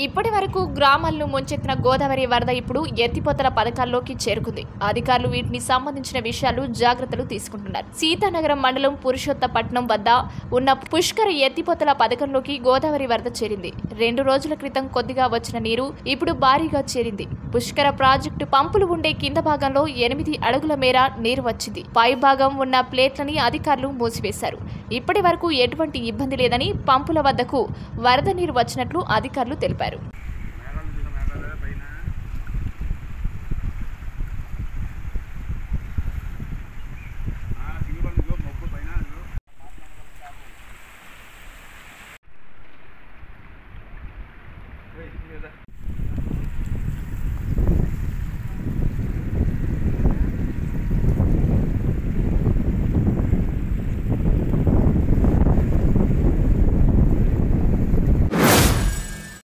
ఇప్పటి వరకు గ్రామాలను ముంచెత్తిన గోదావరి వరద ఇప్పుడు ఎత్తిపోతల పథకాల్లోకి చేరుకుంది అధికారులు వీటిని సంబంధించిన విషయాలు జాగ్రత్తలు తీసుకుంటున్నారు సీతానగరం మండలం పురుషోత్తపట్నం వద్ద ఉన్న పుష్కర ఎత్తిపోతల పథకంలోకి గోదావరి వరద చేరింది రెండు రోజుల క్రితం కొద్దిగా వచ్చిన నీరు ఇప్పుడు భారీగా చేరింది పుష్కర ప్రాజెక్టు పంపులు ఉండే కింద భాగంలో ఎనిమిది అడుగుల మేర నీరు వచ్చింది పై భాగం ఉన్న ప్లేట్లని అధికారులు మూసివేశారు ఇప్పటి వరకు ఎటువంటి ఇబ్బంది లేదని పంపుల వద్దకు వరద నీరు వచ్చినట్లు అధికారులు తెలిపారు మేఘాలు చూసిన మేఘాలు పైన సింగిల్ మొక్కు పైన ఇదిగో. ఏయ్, ఇది కదా.